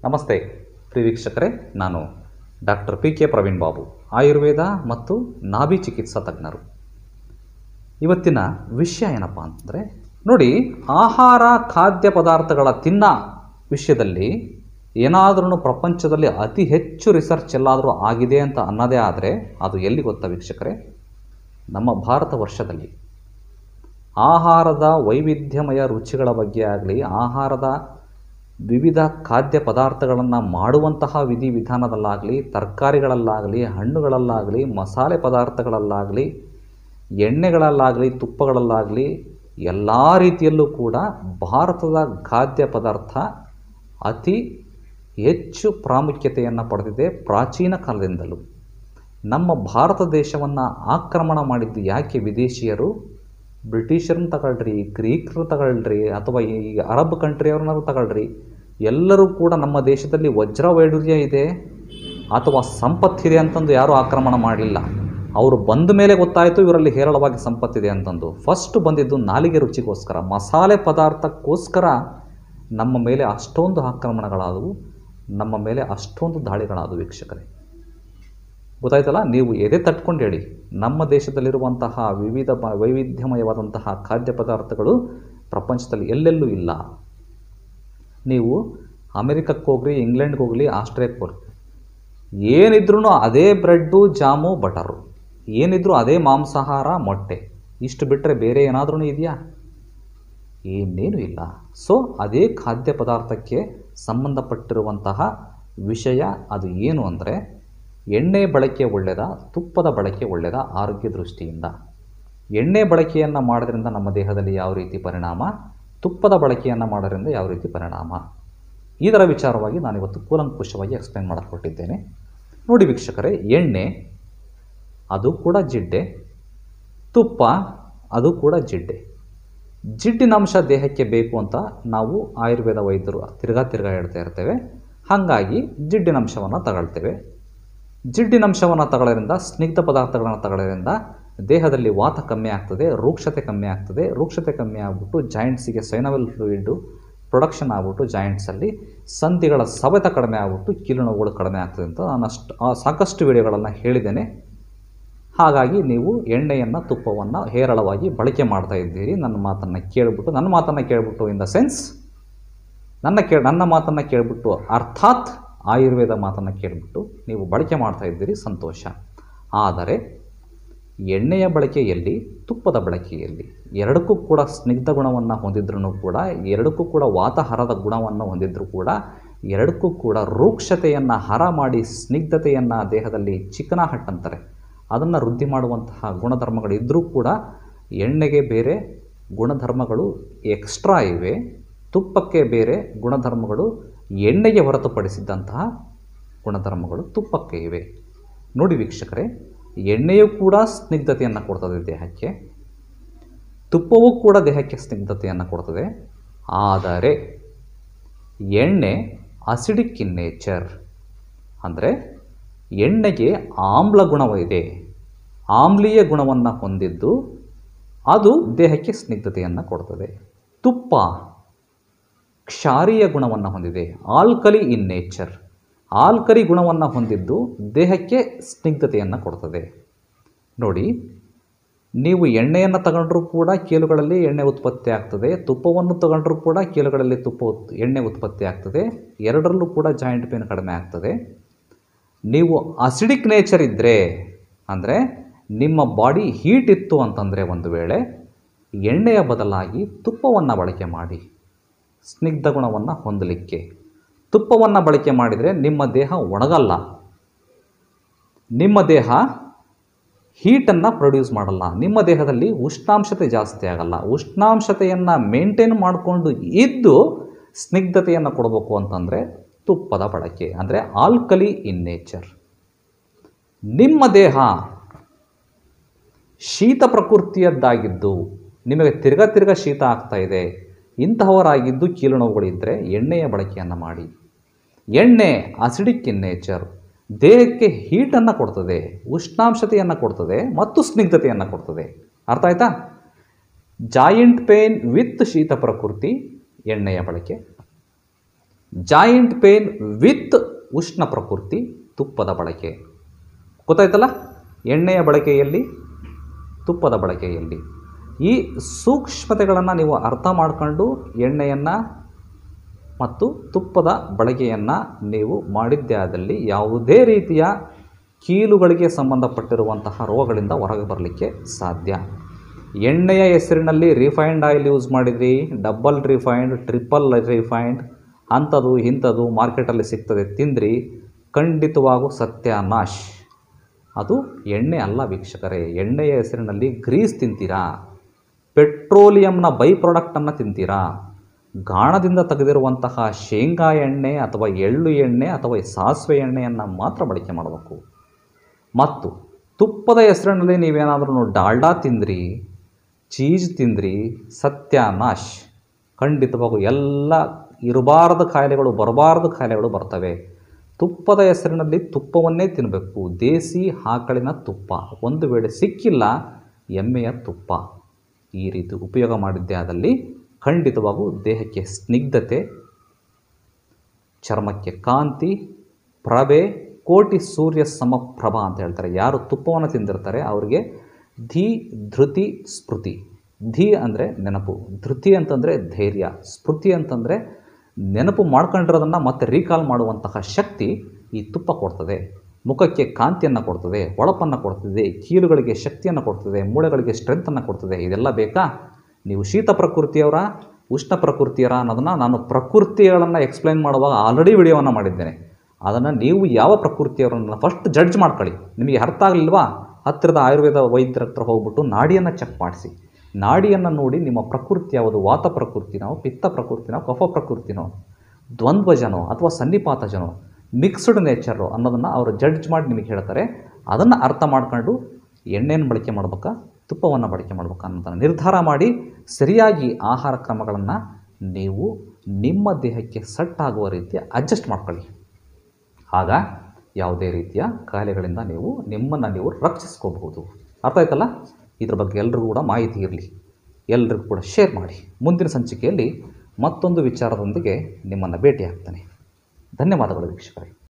ನಮಸ್ತೆ ಪ್ರಿಯ ವೀಕ್ಷಕರೇ ನಾನು doctor P K Praveen Babu Ayurveda ಮತ್ತು ನಾಭಿ ಚಿಕಿತ್ಸಾ ತಜ್ಞರು ಇವತ್ತಿನ ವಿಷಯ ಏನಪ್ಪ ಅಂತಂದರೆ ನೋಡಿ ಆಹಾರ ಖಾದ್ಯ ಪದಾರ್ಥಗಳ ತಿನ್ನ ವಿಷಯದಲ್ಲಿ ಏನಾದ್ರೂ ಪ್ರಪಂಚದಲ್ಲಿ ಅತಿ ಹೆಚ್ಚು ರಿಸರ್ಚ್ ಎಲ್ಲಾದರೂ ಆಗಿದೆ ಅಂತ ಅನ್ನೋದೇ ಆದರೆ ಅದು ಎಲ್ಲಿ ಗೊತ್ತಾ ವೀಕ್ಷಕರೇ ನಮ್ಮ ಭಾರತ ವರ್ಷದಲ್ಲಿ ಆಹಾರದ ವೈವಿಧ್ಯಮಯ ರುಚಿಗಳ ಬಗ್ಗೆ ಆಗಲಿ ಆಹಾರದ ವಿವಿಧ ಖಾದ್ಯ ಪದಾರ್ಥಗಳನ್ನು ಮಾಡುವಂತಹ ವಿಧಿವಿಧಾನದಲ್ಲಾಗಲಿ ತರಕಾರಿಗಳಲ್ಲಾಗಲಿ ಹಣ್ಣುಗಳಲ್ಲಾಗಲಿ ಮಸಾಲೆ ಪದಾರ್ಥಗಳಲ್ಲಾಗಲಿ ಎಣ್ಣೆಗಳಲ್ಲಾಗಲಿ ತುಪ್ಪಗಳಲ್ಲಾಗಲಿ ಎಲ್ಲ ರೀತಿಯಲ್ಲೂ ಕೂಡ ಭಾರತದ ಖಾದ್ಯ ಪದಾರ್ಥ ಅತಿ ಹೆಚ್ಚು ಪ್ರಾಮುಖ್ಯತೆಯನ್ನು ಪಡೆದಿದೆ ಪ್ರಾಚೀನ ಕಾಲದಿಂದಲೂ ನಮ್ಮ ಭಾರತ ದೇಶವನ್ನು ಆಕ್ರಮಣ ಮಾಡಿದ್ದು ಯಾಕೆ ವಿದೇಶಿಯರು ಬ್ರಿಟಿಷರನ್ನ ತಗೊಳ್ರಿ ಗ್ರೀಕರು ತಗೊಳ್ರಿ ಅಥವಾ ಈ ಅರಬ್ ಕಂಟ್ರಿಯವ್ರನ್ನ ತಗೊಳ್ರಿ ಎಲ್ಲರೂ ಕೂಡ ನಮ್ಮ ದೇಶದಲ್ಲಿ ವಜ್ರ ವೈಡೂರ್ಯ ಇದೆ ಅಥವಾ ಸಂಪತ್ತಿದೆ ಅಂತಂದು ಯಾರೂ ಆಕ್ರಮಣ ಮಾಡಲಿಲ್ಲ ಅವರು ಬಂದ ಮೇಲೆ ಗೊತ್ತಾಯಿತು ಇವರಲ್ಲಿ ಹೇರಳವಾಗಿ ಸಂಪತ್ತಿದೆ ಅಂತಂದು ಫಸ್ಟ್ ಬಂದಿದ್ದು ನಾಲಿಗೆ ರುಚಿಗೋಸ್ಕರ ಮಸಾಲೆ ಪದಾರ್ಥಕ್ಕೋಸ್ಕರ ನಮ್ಮ ಮೇಲೆ ಅಷ್ಟೊಂದು ಆಕ್ರಮಣಗಳಾದವು ನಮ್ಮ ಮೇಲೆ ಅಷ್ಟೊಂದು ದಾಳಿಗಳಾದವು ವೀಕ್ಷಕರೇ ಗೊತ್ತಾಯ್ತಲ್ಲ ನೀವು ಎದೆ ತಟ್ಕೊಂಡು ಹೇಳಿ ನಮ್ಮ ದೇಶದಲ್ಲಿರುವಂತಹ ವಿವಿಧ ಬ- ವೈವಿಧ್ಯಮಯವಾದಂತಹ ಖಾದ್ಯ ಪದಾರ್ಥಗಳು ಪ್ರಪಂಚದಲ್ಲಿ ಎಲ್ಲೆಲ್ಲೂ ಇಲ್ಲ ನೀವು ಅಮೆರಿಕಕ್ಕೆ ಹೋಗ್ರಿ ಇಂಗ್ಲೆಂಡ್ಗೆ ಹೋಗಲಿ ಆಸ್ಟ್ರೇಲಿಯಾಕ್ಕೆ ಹೋಗ್ರಿ ಏನಿದ್ರೂ ಅದೇ ಬ್ರೆಡ್ಡು ಜಾಮು ಬಟರು ಏನಿದ್ರೂ ಅದೇ ಮಾಂಸಾಹಾರ ಮೊಟ್ಟೆ ಇಷ್ಟು ಬಿಟ್ಟರೆ ಬೇರೆ ಏನಾದ್ರೂ ಇದೆಯಾ ಇನ್ನೇನು ಇಲ್ಲ ಸೊ ಅದೇ ಖಾದ್ಯ ಪದಾರ್ಥಕ್ಕೆ ಸಂಬಂಧಪಟ್ಟಿರುವಂತಹ ವಿಷಯ ಅದು ಏನು ಅಂದರೆ ಎಣ್ಣೆ ಬಳಕೆ ಒಳ್ಳೆಯದ ತುಪ್ಪದ ಬಳಕೆ ಒಳ್ಳೆಯದ ಆರೋಗ್ಯ ದೃಷ್ಟಿಯಿಂದ ಎಣ್ಣೆ ಬಳಕೆಯನ್ನು ಮಾಡೋದ್ರಿಂದ ನಮ್ಮ ದೇಹದಲ್ಲಿ ಯಾವ ರೀತಿ ಪರಿಣಾಮ ತುಪ್ಪದ ಬಳಕೆಯನ್ನು ಮಾಡೋದ್ರಿಂದ ಯಾವ ರೀತಿ ಪರಿಣಾಮ ಇದರ ವಿಚಾರವಾಗಿ ನಾನಿವತ್ತು ಕೂಲಂಕುಷವಾಗಿ ಎಕ್ಸ್ಪ್ಲೈನ್ ಮಾಡಕ್ಕೆ ಹೊರಟಿದ್ದೇನೆ ನೋಡಿ ವೀಕ್ಷಕರೇ ಎಣ್ಣೆ ಅದು ಕೂಡ ಜಿಡ್ಡೆ ತುಪ್ಪ ಅದು ಕೂಡ ಜಿಡ್ಡೆ ಜಿಡ್ಡಿನಂಶ ದೇಹಕ್ಕೆ ಬೇಕು ಅಂತ ನಾವು ಆಯುರ್ವೇದ ವೈದ್ಯರು ತಿರ್ಗಾ ತಿರ್ಗಾ ಹೇಳ್ತಾ ಇರ್ತೇವೆ ಹಾಗಾಗಿ ಜಿಡ್ಡಿನಂಶವನ್ನು ತಗೊಳ್ತೇವೆ ಜಿಡ್ಡಿನಂಶವನ್ನು ತಗೊಳ್ಳೋದ್ರಿಂದ ಸ್ನಿಗ್ಧ ಪದಾರ್ಥಗಳನ್ನು ತಗೊಳ್ಳೋದ್ರಿಂದ ದೇಹದಲ್ಲಿ ವಾತ ಕಮ್ಮಿ ಆಗ್ತದೆ ರೂಕ್ಷತೆ ಕಮ್ಮಿ ಆಗ್ತದೆ ರೂಕ್ಷತೆ ಕಮ್ಮಿ ಆಗಿಬಿಟ್ಟು ಜಾಯಿಂಟ್ಸಿಗೆ ಸೈನವಲ್ ಫ್ಲೂಯಿಡ್ಡು ಪ್ರೊಡಕ್ಷನ್ ಆಗ್ಬಿಟ್ಟು ಜಾಯಿಂಟ್ಸಲ್ಲಿ ಸಂಧಿಗಳ ಸವೆತ ಕಡಿಮೆ ಆಗ್ಬಿಟ್ಟು ಕೀಲು ನೋವುಗಳು ಕಡಿಮೆ ಆಗ್ತದೆ ಅಂತ ನಾನು ಅಷ್ಟು ಆ ಸಾಕಷ್ಟು ವಿಡಿಯೋಗಳನ್ನು ಹೇಳಿದ್ದೇನೆ ಹಾಗಾಗಿ ನೀವು ಎಣ್ಣೆಯನ್ನು ತುಪ್ಪವನ್ನು ಹೇರಳವಾಗಿ ಬಳಕೆ ಮಾಡ್ತಾ ಇದ್ದೀರಿ ನನ್ನ ಮಾತನ್ನು ಕೇಳಿಬಿಟ್ಟು ನನ್ನ ಮಾತನ್ನು ಕೇಳಿಬಿಟ್ಟು ಇನ್ ದ ಸೆನ್ಸ್ ನನ್ನ ಕೇ ನನ್ನ ಮಾತನ್ನು ಕೇಳಿಬಿಟ್ಟು ಅರ್ಥಾತ್ ಆಯುರ್ವೇದ ಮಾತನ್ನು ಕೇಳಿಬಿಟ್ಟು ನೀವು ಬಳಕೆ ಮಾಡ್ತಾ ಇದ್ದೀರಿ ಸಂತೋಷ ಆದರೆ ಎಣ್ಣೆಯ ಬಳಕೆಯಲ್ಲಿ ತುಪ್ಪದ ಬಳಕೆಯಲ್ಲಿ ಎರಡಕ್ಕೂ ಕೂಡ ಸ್ನಿಗ್ಧ ಗುಣವನ್ನು ಹೊಂದಿದ್ರೂ ಕೂಡ ಎರಡಕ್ಕೂ ಕೂಡ ವಾತಹರದ ಗುಣವನ್ನು ಹೊಂದಿದ್ರೂ ಕೂಡ ಎರಡಕ್ಕೂ ಕೂಡ ರೂಕ್ಷತೆಯನ್ನು ಹರ ಮಾಡಿ ಸ್ನಿಗ್ಧತೆಯನ್ನು ದೇಹದಲ್ಲಿ ಚಿಕನಾಹಟ್ ಅಂತಾರೆ ಅದನ್ನು ವೃದ್ಧಿ ಮಾಡುವಂತಹ ಗುಣಧರ್ಮಗಳು ಇದ್ದರೂ ಕೂಡ ಎಣ್ಣೆಗೆ ಬೇರೆ ಗುಣಧರ್ಮಗಳು ಎಕ್ಸ್ಟ್ರಾ ಇವೆ ತುಪ್ಪಕ್ಕೆ ಬೇರೆ ಗುಣಧರ್ಮಗಳು ಎಣ್ಣೆಗೆ ಹೊರತುಪಡಿಸಿದಂತಹ ಗುಣಧರ್ಮಗಳು ತುಪ್ಪಕ್ಕೆ ಇವೆ ನೋಡಿ ವೀಕ್ಷಕರೇ ಎಣ್ಣೆಯೂ ಕೂಡ ಸ್ನಿಗ್ಧತೆಯನ್ನು ಕೊಡ್ತದೆ ದೇಹಕ್ಕೆ ತುಪ್ಪವೂ ಕೂಡ ದೇಹಕ್ಕೆ ಸ್ನಿಗ್ಧತೆಯನ್ನು ಕೊಡ್ತದೆ ಆದರೆ ಎಣ್ಣೆ ಅಸಿಡಿಕ್ ಇನ್ ನೇಚರ್ ಅಂದರೆ ಎಣ್ಣೆಗೆ ಆಮ್ಲ ಗುಣವಿದೆ ಆಮ್ಲೀಯ ಗುಣವನ್ನು ಹೊಂದಿದ್ದು ಅದು ದೇಹಕ್ಕೆ ಸ್ನಿಗ್ಧತೆಯನ್ನು ಕೊಡ್ತದೆ ತುಪ್ಪ ಕ್ಷಾರೀಯ ಗುಣವನ್ನು ಹೊಂದಿದೆ ಆಲ್ಕಲಿ ಇನ್ ನೇಚರ್ ಆಲ್ಕಲಿ ಗುಣವನ್ನು ಹೊಂದಿದ್ದು ದೇಹಕ್ಕೆ ಸ್ನಿಗ್ಧತೆಯನ್ನು ಕೊಡ್ತದೆ ನೋಡಿ ನೀವು ಎಣ್ಣೆಯನ್ನು ತಗೊಂಡ್ರೂ ಕೂಡ ಕೀಲುಗಳಲ್ಲಿ ಎಣ್ಣೆ ಉತ್ಪತ್ತಿ ಆಗ್ತದೆ ತುಪ್ಪವನ್ನು ತಗೊಂಡ್ರೂ ಕೂಡ ಕೀಲುಗಳಲ್ಲಿ ತುಪ್ಪ ಉತ್ ಎಣ್ಣೆ ಉತ್ಪತ್ತಿ ಆಗ್ತದೆ ಎರಡರಲ್ಲೂ ಕೂಡ ಜಾಯಿಂಟ್ ಪೇನ್ ಕಡಿಮೆ ಆಗ್ತದೆ ನೀವು ಅಸಿಡಿಕ್ ನೇಚರ್ ಇದ್ದರೆ ಅಂದರೆ ನಿಮ್ಮ ಬಾಡಿ ಹೀಟ್ ಇತ್ತು ಅಂತಂದರೆ ಒಂದು ವೇಳೆ ಎಣ್ಣೆಯ ಬದಲಾಗಿ ತುಪ್ಪವನ್ನು ಬಳಕೆ ಮಾಡಿ ಸ್ನಿಗ್ಧ ಗುಣವನ್ನು ಹೊಂದಲಿಕ್ಕೆ ತುಪ್ಪವನ್ನು ಬಳಕೆ ಮಾಡಿದರೆ ನಿಮ್ಮ ದೇಹ ಒಣಗಲ್ಲ ನಿಮ್ಮ ದೇಹ ಹೀಟನ್ನು ಪ್ರೊಡ್ಯೂಸ್ ಮಾಡಲ್ಲ ನಿಮ್ಮ ದೇಹದಲ್ಲಿ ಉಷ್ಣಾಂಶತೆ ಜಾಸ್ತಿ ಆಗಲ್ಲ ಉಷ್ಣಾಂಶತೆಯನ್ನು ಮೇಂಟೈನ್ ಮಾಡಿಕೊಂಡು ಇದ್ದು ಸ್ನಿಗ್ಧತೆಯನ್ನು ಕೊಡಬೇಕು ಅಂತಂದರೆ ತುಪ್ಪದ ಬಳಕೆ ಅಂದರೆ ಆಲ್ಕಲಿ ಇನ್ ನೇಚರ್ ನಿಮ್ಮ ದೇಹ ಶೀತ ಪ್ರಕೃತಿಯದ್ದಾಗಿದ್ದು ನಿಮಗೆ ತಿರ್ಗ ತಿರ್ಗ ಶೀತ ಆಗ್ತಾ ಇದೆ ಇಂತಹವರಾಗಿದ್ದು ಕೀಲು ನೋವುಗಳಿದ್ದರೆ ಎಣ್ಣೆಯ ಬಳಕೆಯನ್ನು ಮಾಡಿ ಎಣ್ಣೆ ಅಸಿಡಿಕ್ ಇನ್ ನೇಚರ್ ದೇಹಕ್ಕೆ ಹೀಟನ್ನು ಕೊಡ್ತದೆ ಉಷ್ಣಾಂಶತೆಯನ್ನು ಕೊಡ್ತದೆ ಮತ್ತು ಸ್ನಿಗ್ಧತೆಯನ್ನು ಕೊಡ್ತದೆ ಅರ್ಥ ಆಯ್ತಾ ಜಾಯಿಂಟ್ ಪೇನ್ ವಿತ್ ಶೀತ ಪ್ರಕೃತಿ ಎಣ್ಣೆಯ ಬಳಕೆ ಜಾಯಿಂಟ್ ಪೇನ್ ವಿತ್ ಉಷ್ಣ ಪ್ರಕೃತಿ ತುಪ್ಪದ ಬಳಕೆ ಗೊತ್ತಾಯ್ತಲ್ಲ ಎಣ್ಣೆಯ ಬಳಕೆಯಲ್ಲಿ ತುಪ್ಪದ ಬಳಕೆಯಲ್ಲಿ ಈ ಸೂಕ್ಷ್ಮತೆಗಳನ್ನು ನೀವು ಅರ್ಥ ಮಾಡ್ಕೊಂಡು ಎಣ್ಣೆಯನ್ನು ಮತ್ತು ತುಪ್ಪದ ಬಳಕೆಯನ್ನು ನೀವು ಮಾಡಿದ್ದೇ ಆದಲ್ಲಿ ಯಾವುದೇ ರೀತಿಯ ಕೀಲುಗಳಿಗೆ ಸಂಬಂಧಪಟ್ಟಿರುವಂತಹ ರೋಗಗಳಿಂದ ಹೊರಗೆ ಬರಲಿಕ್ಕೆ ಸಾಧ್ಯ ಎಣ್ಣೆಯ ಹೆಸರಿನಲ್ಲಿ ರಿಫೈನ್ಡ್ ಆಯಿಲ್ ಯೂಸ್ ಮಾಡಿದ್ರಿ ಡಬಲ್ ರಿಫೈನ್ಡ್ ಟ್ರಿಪಲ್ ರಿಫೈನ್ಡ್ ಅಂಥದ್ದು ಇಂಥದ್ದು ಮಾರ್ಕೆಟಲ್ಲಿ ಸಿಗ್ತದೆ ತಿಂದ್ರಿ ಖಂಡಿತವಾಗೂ ಸತ್ಯಾನಾಶ್ ಅದು ಎಣ್ಣೆ ಅಲ್ಲ ವೀಕ್ಷಕರೇ ಎಣ್ಣೆಯ ಹೆಸರಿನಲ್ಲಿ ಗ್ರೀಸ್ ತಿಂತೀರಾ ಪೆಟ್ರೋಲಿಯಂನ ಬೈ ಪ್ರಾಡಕ್ಟನ್ನು ತಿಂತೀರಾ ಗಾಣದಿಂದ ತೆಗೆದಿರುವಂತಹ ಶೇಂಗಾ ಎಣ್ಣೆ ಅಥವಾ ಎಳ್ಳು ಎಣ್ಣೆ ಅಥವಾ ಸಾಸಿವೆ ಎಣ್ಣೆಯನ್ನು ಮಾತ್ರ ಬಳಕೆ ಮಾಡಬೇಕು ಮತ್ತು ತುಪ್ಪದ ಹೆಸರಿನಲ್ಲಿ ನೀವೇನಾದ್ರೂ ಡಾಲ್ಡಾ ತಿಂದ್ರಿ ಚೀಸ್ ತಿಂದ್ರಿ ಸತ್ಯಾನಾಶ್ ಖಂಡಿತವಾಗೂ ಎಲ್ಲ ಇರಬಾರದ ಕಾಯಿಲೆಗಳು ಬರಬಾರದ ಕಾಯಿಲೆಗಳು ಬರ್ತವೆ ತುಪ್ಪದ ಹೆಸರಿನಲ್ಲಿ ತುಪ್ಪವನ್ನೇ ತಿನ್ನಬೇಕು ದೇಸಿ ಆಕಳಿನ ತುಪ್ಪ ಒಂದು ವೇಳೆ ಸಿಕ್ಕಿಲ್ಲ ಎಮ್ಮೆಯ ತುಪ್ಪ ಈ ರೀತಿ ಉಪಯೋಗ ಮಾಡಿದ್ದೇ ಆದಲ್ಲಿ ಖಂಡಿತವಾಗೂ ದೇಹಕ್ಕೆ ಸ್ನಿಗ್ಧತೆ ಚರ್ಮಕ್ಕೆ ಕಾಂತಿ ಪ್ರಭೆ ಕೋಟಿ ಸೂರ್ಯ ಸಮಪ್ರಭಾ ಅಂತ ಹೇಳ್ತಾರೆ ಯಾರು ತುಪ್ಪವನ್ನು ತಿಂದಿರ್ತಾರೆ ಅವರಿಗೆ ಧಿ ಧೃತಿ ಸ್ಮೃತಿ ಧಿ ಅಂದರೆ ನೆನಪು ಧೃತಿ ಅಂತಂದರೆ ಧೈರ್ಯ ಸ್ಮೃತಿ ಅಂತಂದರೆ ನೆನಪು ಮಾಡ್ಕೊಂಡಿರೋದನ್ನು ಮತ್ತೆ ರೀಕಾಲ್ ಮಾಡುವಂತಹ ಶಕ್ತಿ ಈ ತುಪ್ಪ ಕೊಡ್ತದೆ ಮುಖಕ್ಕೆ ಕಾಂತಿಯನ್ನು ಕೊಡ್ತದೆ ಹೊಳಪನ್ನು ಕೊಡ್ತದೆ ಕೀಲುಗಳಿಗೆ ಶಕ್ತಿಯನ್ನು ಕೊಡ್ತದೆ ಮೂಳೆಗಳಿಗೆ ಸ್ಟ್ರೆಂತನ್ನು ಕೊಡ್ತದೆ ಇದೆಲ್ಲ ಬೇಕಾ ನೀವು ಶೀತ ಪ್ರಕೃತಿಯವರ ಉಷ್ಣ ಪ್ರಕೃತಿಯವರ ಅನ್ನೋದನ್ನು ನಾನು ಪ್ರಕೃತಿಗಳನ್ನು ಎಕ್ಸ್ಪ್ಲೈನ್ ಮಾಡುವಾಗ ಆಲ್ರೆಡಿ ವಿಡಿಯೋವನ್ನು ಮಾಡಿದ್ದೇನೆ ಅದನ್ನು ನೀವು ಯಾವ ಪ್ರಕೃತಿಯವರನ್ನ ಫಸ್ಟ್ ಜಡ್ಜ್ ಮಾಡ್ಕೊಳ್ಳಿ ನಿಮಗೆ ಅರ್ಥ ಆಗಲಿಲ್ವಾ ಹತ್ತಿರದ ಆಯುರ್ವೇದ ವೈದ್ಯರ ಹತ್ರ ಹೋಗ್ಬಿಟ್ಟು ನಾಡಿಯನ್ನು ಚೆಕ್ ಮಾಡಿಸಿ ನಾಡಿಯನ್ನು ನೋಡಿ ನಿಮ್ಮ ಪ್ರಕೃತಿ ಯಾವುದು ವಾತ ಪ್ರಕೃತಿನೋ ಪಿತ್ತ ಪ್ರಕೃತಿನೋ ಕಫ ಪ್ರಕೃತಿನೋ ದ್ವಂದ್ವಜನೋ ಅಥವಾ ಸನ್ನಿಪಾತಜನೋ ಮಿಕ್ಸ್ಡ್ ನೇಚರು ಅನ್ನೋದನ್ನು ಅವರು ಜಡ್ಜ್ ಮಾಡಿ ನಿಮಗೆ ಹೇಳ್ತಾರೆ ಅದನ್ನು ಅರ್ಥ ಮಾಡ್ಕೊಂಡು ಎಣ್ಣೆಯನ್ನು ಬಳಕೆ ಮಾಡ್ಬೇಕಾ ತುಪ್ಪವನ್ನು ಬಳಕೆ ಮಾಡ್ಬೇಕಾ ಅನ್ನೋದನ್ನು ನಿರ್ಧಾರ ಮಾಡಿ ಸರಿಯಾಗಿ ಆಹಾರ ಕ್ರಮಗಳನ್ನು ನೀವು ನಿಮ್ಮ ದೇಹಕ್ಕೆ ಸೆಟ್ ಆಗುವ ರೀತಿ ಅಡ್ಜಸ್ಟ್ ಮಾಡ್ಕೊಳ್ಳಿ ಆಗ ಯಾವುದೇ ರೀತಿಯ ಕಾಯಿಲೆಗಳಿಂದ ನೀವು ನಿಮ್ಮನ್ನು ನೀವು ರಕ್ಷಿಸ್ಕೋಬಹುದು ಅರ್ಥ ಆಯ್ತಲ್ಲ ಇದ್ರ ಬಗ್ಗೆ ಎಲ್ರಿಗೂ ಕೂಡ ಮಾಹಿತಿ ಇರಲಿ ಎಲ್ರಿಗೂ ಕೂಡ ಶೇರ್ ಮಾಡಿ ಮುಂದಿನ ಸಂಚಿಕೆಯಲ್ಲಿ ಮತ್ತೊಂದು ವಿಚಾರದೊಂದಿಗೆ ನಿಮ್ಮನ್ನು ಭೇಟಿ ಆಗ್ತಾನೆ ಧನ್ಯವಾದಗಳು ವೀಕ್ಷಕರೇ